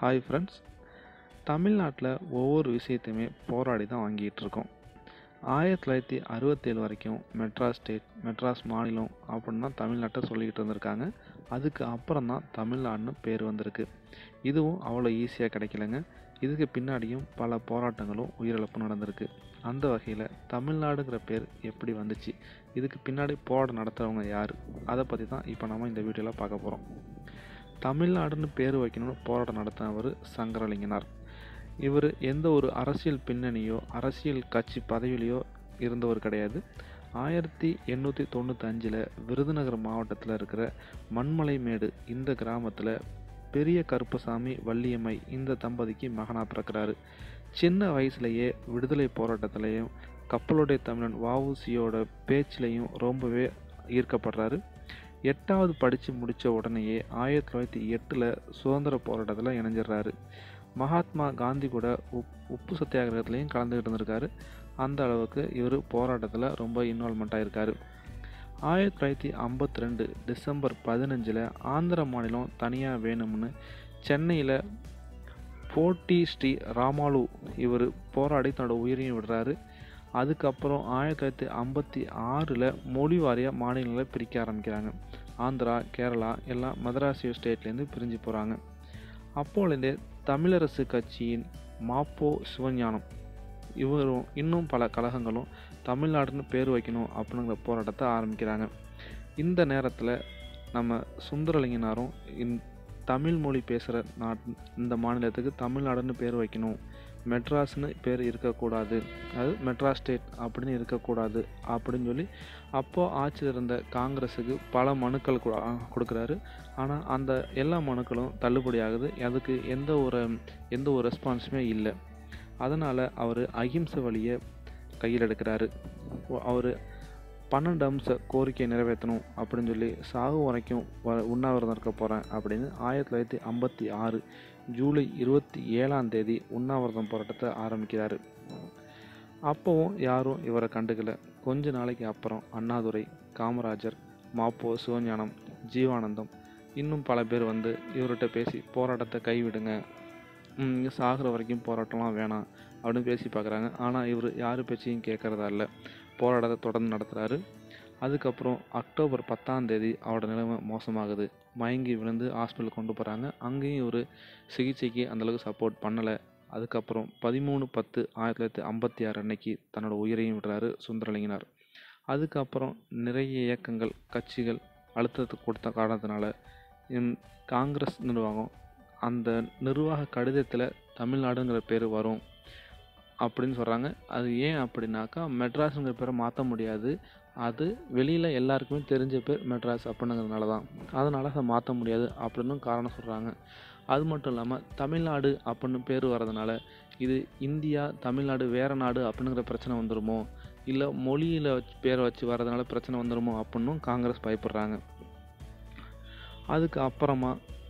hi friends தமிழ்நாட்டில் ஒவ்வொரு விஷயத்தையுமே போராடி தான் வாங்கிட்டு இருக்கோம் ஆயிரத்தி தொள்ளாயிரத்தி அறுபத்தேழு வரைக்கும் மெட்ராஸ் ஸ்டேட் மெட்ராஸ் மாநிலம் அப்படின்னு தான் தமிழ்நாட்டை சொல்லிக்கிட்டு இருந்திருக்காங்க அதுக்கு அப்புறம் தான் தமிழ்நாடுன்னு பேர் வந்திருக்கு இதுவும் அவ்வளோ ஈஸியாக கிடைக்கலங்க இதுக்கு பின்னாடியும் பல போராட்டங்களும் உயிரிழப்பும் நடந்திருக்கு அந்த வகையில் தமிழ்நாடுங்கிற பேர் எப்படி வந்துச்சு இதுக்கு பின்னாடி போராட்டம் நடத்துகிறவங்க யார் அதை பற்றி தான் இப்போ நம்ம இந்த வீடியோவில் பார்க்க போகிறோம் தமிழ்நாடுன்னு பேர் வைக்கணும்னு போராட்டம் நடத்தினவர் சங்கரலிங்கனார் இவர் எந்த ஒரு அரசியல் பின்னணியோ அரசியல் கட்சி பதவியிலையோ இருந்தவர் கிடையாது ஆயிரத்தி எண்ணூற்றி தொண்ணூத்தஞ்சில் விருதுநகர் மாவட்டத்தில் இருக்கிற மண்மலைமேடு இந்த கிராமத்தில் பெரிய கருப்பசாமி வள்ளியம்மை இந்த தம்பதிக்கு மகனாக பிறக்கிறாரு சின்ன வயசுலேயே விடுதலை போராட்டத்திலையும் கப்பலுடைய தமிழன் வஉசியோட பேச்சிலையும் ரொம்பவே ஈர்க்கப்படுறாரு எட்டாவது படித்து முடித்த உடனேயே ஆயிரத்தி தொள்ளாயிரத்தி எட்டில் சுதந்திர போராட்டத்தில் இணைஞ்சிடுறாரு மகாத்மா காந்தி கூட உப் உப்பு சத்தியாகிரகத்துலேயும் கலந்துக்கிட்டு இருந்திருக்காரு அந்த அளவுக்கு இவர் போராட்டத்தில் ரொம்ப இன்வால்மெண்ட் ஆகிருக்காரு ஆயிரத்தி தொள்ளாயிரத்தி ஐம்பத்தி ரெண்டு டிசம்பர் பதினஞ்சில் ஆந்திர மாநிலம் தனியாக வேணும்னு சென்னையில் போட்டி ஸ்ரீ ராமாலு இவர் போராடி தன்னோட உயிரையும் விடுறாரு அதுக்கப்புறம் ஆயிரத்தி தொள்ளாயிரத்தி ஐம்பத்தி ஆறில் மொழி வாரியாக மாநிலங்களை பிரிக்க ஆரம்பிக்கிறாங்க ஆந்திரா கேரளா எல்லாம் மதராசி ஸ்டேட்லேருந்து பிரிஞ்சு போகிறாங்க அப்போலேருந்தே தமிழரசு கட்சியின் மாப்போ சிவஞானம் இவரும் இன்னும் பல கழகங்களும் தமிழ்நாடுன்னு பேர் வைக்கணும் அப்படிங்கிற போராட்டத்தை ஆரம்பிக்கிறாங்க இந்த நேரத்தில் நம்ம சுந்தரலிங்கனாரும் இந் தமிழ் மொழி பேசுகிற நாட் இந்த மாநிலத்துக்கு தமிழ்நாடுன்னு பேர் வைக்கணும் மெட்ராஸ்னு பேர் இருக்கக்கூடாது அது மெட்ராஸ் ஸ்டேட் அப்படின்னு இருக்கக்கூடாது அப்படின்னு சொல்லி அப்போது ஆட்சியில் இருந்த காங்கிரஸுக்கு பல மனுக்கள் கொடுக்குறாரு ஆனால் அந்த எல்லா மனுக்களும் தள்ளுபடி ஆகுது அதுக்கு எந்த ஒரு எந்த ஒரு ரெஸ்பான்ஸுமே இல்லை அதனால் அவர் அகிம்சை வழியை கையில் எடுக்கிறாரு அவர் பன்னெண்டு அம்ச கோரிக்கையை நிறைவேற்றணும் அப்படின்னு சொல்லி சாகு வரைக்கும் உண்ணாவிரதம் இருக்க போகிறேன் அப்படின்னு ஆயிரத்தி தொள்ளாயிரத்தி ஐம்பத்தி ஆறு ஜூலை இருபத்தி ஏழாம் தேதி உண்ணாவிரதம் போராட்டத்தை ஆரம்பிக்கிறாரு அப்போவும் யாரும் இவரை கண்டுக்கல கொஞ்ச நாளைக்கு அப்புறம் அண்ணாதுரை காமராஜர் மாப்போ சிவஞானம் ஜீவானந்தம் இன்னும் பல பேர் வந்து இவர்கிட்ட பேசி போராட்டத்தை கைவிடுங்க இங்கே சாகிற வரைக்கும் போராட்டம்லாம் வேணாம் அப்படின்னு பேசி பார்க்குறாங்க ஆனால் இவர் யார் பேச்சையும் கேட்குறதா இல்லை போராட்டத்தை தொடர்ந்து நடத்துகிறாரு அதுக்கப்புறம் அக்டோபர் பத்தாம் தேதி அவரோட நிலைமை மோசமாகுது மயங்கி விழுந்து ஹாஸ்பிட்டல் கொண்டு போகிறாங்க அங்கேயும் ஒரு சிகிச்சைக்கு அந்தளவுக்கு சப்போர்ட் பண்ணலை அதுக்கப்புறம் பதிமூணு பத்து ஆயிரத்தி தொள்ளாயிரத்தி ஐம்பத்தி ஆறு அன்னைக்கு தன்னோட உயிரையும் விடுறாரு சுந்தரலிங்கனார் அதுக்கப்புறம் நிறைய இயக்கங்கள் கட்சிகள் அழுத்தத்தை கொடுத்த காரணத்தினால காங்கிரஸ் நிர்வாகம் அந்த நிர்வாக கடிதத்தில் தமிழ்நாடுங்கிற பேர் வரும் அப்படின்னு சொல்கிறாங்க அது ஏன் அப்படின்னாக்கா மெட்ராஸுங்கிற பேரை மாற்ற முடியாது அது வெளியில் எல்லாருக்குமே தெரிஞ்ச பேர் மெட்ராஸ் அப்படிங்கிறதுனால தான் அதனால் அதை மாற்ற முடியாது அப்படின்னு காரணம் சொல்கிறாங்க அது மட்டும் இல்லாமல் தமிழ்நாடு அப்படின்னு பேர் வர்றதுனால இது இந்தியா தமிழ்நாடு வேறு நாடு அப்படிங்கிற பிரச்சனை வந்துடுமோ இல்லை மொழியில் வச்சு பேரை வச்சு வர்றதுனால பிரச்சனை வந்துடுமோ அப்படின்னும் காங்கிரஸ் பயப்படுறாங்க அதுக்கு அப்புறமா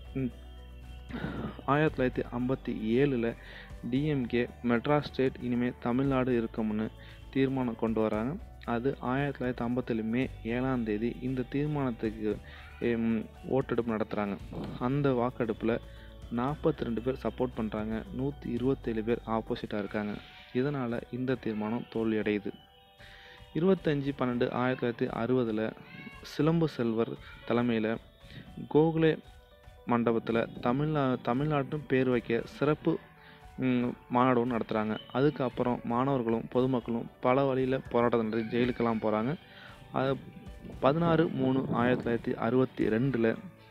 ஆயிரத்தி தொள்ளாயிரத்தி ஐம்பத்தி ஏழில் டிஎம்கே மெட்ராஸ் ஸ்டேட் இனிமேல் தமிழ்நாடு இருக்கும்னு தீர்மானம் கொண்டு வராங்க அது ஆயிரத்தி தொள்ளாயிரத்தி ஐம்பத்தேழு மே ஏழாம் தேதி இந்த தீர்மானத்துக்கு ஓட்டெடுப்பு நடத்துகிறாங்க அந்த வாக்கெடுப்பில் நாற்பத்தி ரெண்டு பேர் சப்போர்ட் பண்ணுறாங்க நூற்றி இருபத்தேழு பேர் ஆப்போசிட்டாக இருக்காங்க இதனால் இந்த தீர்மானம் தோல்வியடையுது இருபத்தஞ்சி பன்னெண்டு ஆயிரத்தி தொள்ளாயிரத்தி அறுபதில் சிலம்பு செல்வர் தலைமையில் கோகுலே மண்டபத்தில் தமிழ்நா தமிழ்நாட்டும் பேர் வைக்க சிறப்பு மாநாடு ஒன்று நடத்துகிறாங்க அதுக்கப்புறம் மாணவர்களும் பொதுமக்களும் பல வழியில் போராட்டம் நடத்தி ஜெயிலுக்கெல்லாம் போகிறாங்க அது பதினாறு மூணு ஆயிரத்தி தொள்ளாயிரத்தி அறுபத்தி ரெண்டில்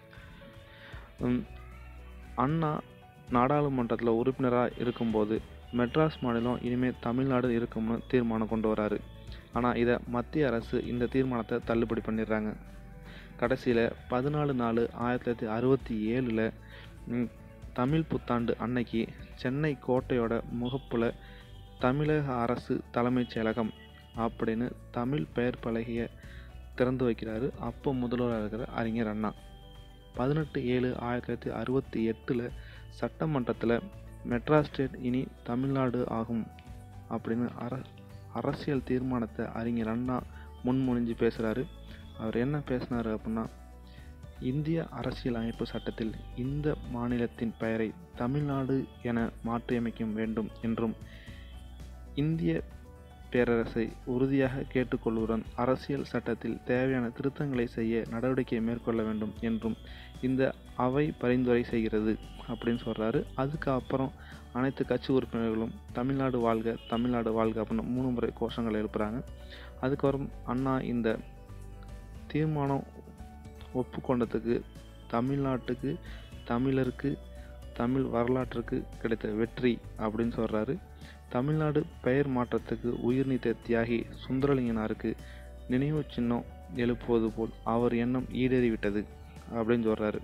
அண்ணா நாடாளுமன்றத்தில் உறுப்பினராக இருக்கும்போது மெட்ராஸ் மாநிலம் இனிமேல் தமிழ்நாடு இருக்கும்னு தீர்மானம் கொண்டு வராரு ஆனால் இதை மத்திய அரசு இந்த தீர்மானத்தை தள்ளுபடி பண்ணிடுறாங்க கடைசியில் பதினாலு நாலு ஆயிரத்தி தொள்ளாயிரத்தி அறுபத்தி ஏழில் தமிழ் புத்தாண்டு அன்னைக்கு சென்னை கோட்டையோட முகப்பில் தமிழக அரசு தலைமைச் செயலகம் அப்படின்னு தமிழ் பெயர் பலகைய திறந்து வைக்கிறாரு அப்போ முதல்வராக இருக்கிற அறிஞர் அண்ணா பதினெட்டு ஏழு ஆயிரத்தி தொள்ளாயிரத்தி அறுபத்தி எட்டில் சட்டமன்றத்தில் மெட்ராஸ் ஸ்டேட் இனி தமிழ்நாடு ஆகும் அப்படின்னு அர அரசியல் தீர்மானத்தை அறிஞர் அண்ணா முன்மொழிஞ்சு பேசுகிறாரு அவர் என்ன பேசினார் அப்படின்னா இந்திய அரசியலமைப்பு சட்டத்தில் இந்த மாநிலத்தின் பெயரை தமிழ்நாடு என மாற்றியமைக்க வேண்டும் என்றும் இந்திய பேரரசை உறுதியாக கேட்டுக்கொள்வதுடன் அரசியல் சட்டத்தில் தேவையான திருத்தங்களை செய்ய நடவடிக்கை மேற்கொள்ள வேண்டும் என்றும் இந்த அவை பரிந்துரை செய்கிறது அப்படின்னு சொல்கிறாரு அதுக்கு அப்புறம் அனைத்து கட்சி உறுப்பினர்களும் தமிழ்நாடு வாழ்க தமிழ்நாடு வாழ்க அப்படின்னு மூணு முறை கோஷங்கள் எழுப்புறாங்க அதுக்கப்புறம் அண்ணா இந்த தீர்மானம் ஒப்புக்கொண்டதுக்கு தமிழ்நாட்டுக்கு தமிழருக்கு தமிழ் வரலாற்றுக்கு கிடைத்த வெற்றி அப்படின்னு சொல்கிறாரு தமிழ்நாடு பெயர் மாற்றத்துக்கு உயிர் நீத்த தியாகி சுந்தரலிங்கனாருக்கு நினைவு சின்னம் எழுப்புவது போல் அவர் எண்ணம் ஈடேறிவிட்டது அப்படின்னு சொல்கிறாரு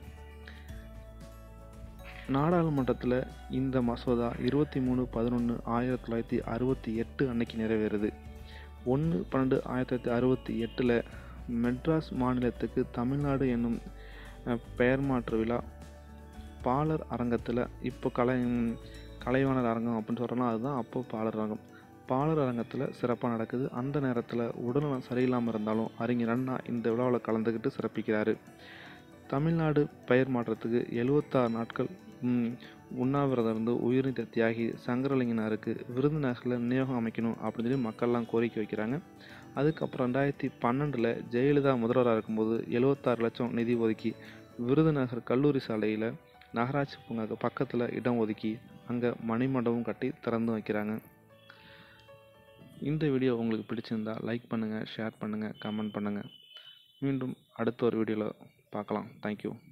நாடாளுமன்றத்தில் இந்த மசோதா இருபத்தி மூணு பதினொன்று ஆயிரத்தி தொள்ளாயிரத்தி அறுபத்தி எட்டு அன்னைக்கு நிறைவேறுது ஒன்று பன்னெண்டு ஆயிரத்தி தொள்ளாயிரத்தி அறுபத்தி எட்டில் மெட்ராஸ் மாநிலத்துக்கு தமிழ்நாடு என்னும் பெயர் மாற்று விழா பாலர் அரங்கத்தில் இப்போ கலை கலைவாணர் அரங்கம் அப்படின்னு சொல்கிறோம்னா அதுதான் அப்போ பாலர் அரங்கம் பாலர் அரங்கத்தில் சிறப்பாக நடக்குது அந்த நேரத்தில் உடல்நலம் சரியில்லாமல் இருந்தாலும் அறிஞர் அண்ணா இந்த விழாவில் கலந்துக்கிட்டு சிறப்பிக்கிறாரு தமிழ்நாடு பெயர் மாற்றத்துக்கு எழுவத்தாறு நாட்கள் உண்ணாவிரதம் இருந்து உயிர்நீத்த தியாகி சங்கரலிங்கனாருக்கு விருதுநகரில் நினைவகம் அமைக்கணும் அப்படின்னு சொல்லி மக்கள்லாம் கோரிக்கை வைக்கிறாங்க அதுக்கப்புறம் ரெண்டாயிரத்தி பன்னெண்டில் ஜெயலலிதா முதல்வராக இருக்கும்போது எழுவத்தாறு லட்சம் நிதி ஒதுக்கி விருதுநகர் கல்லூரி சாலையில் நகராட்சி பூங்காக்கு பக்கத்தில் இடம் ஒதுக்கி அங்கே மணிமண்டபம் கட்டி திறந்து வைக்கிறாங்க இந்த வீடியோ உங்களுக்கு பிடிச்சிருந்தா லைக் பண்ணுங்கள் ஷேர் பண்ணுங்கள் கமெண்ட் பண்ணுங்கள் மீண்டும் அடுத்த ஒரு வீடியோவில் பார்க்கலாம் தேங்க்யூ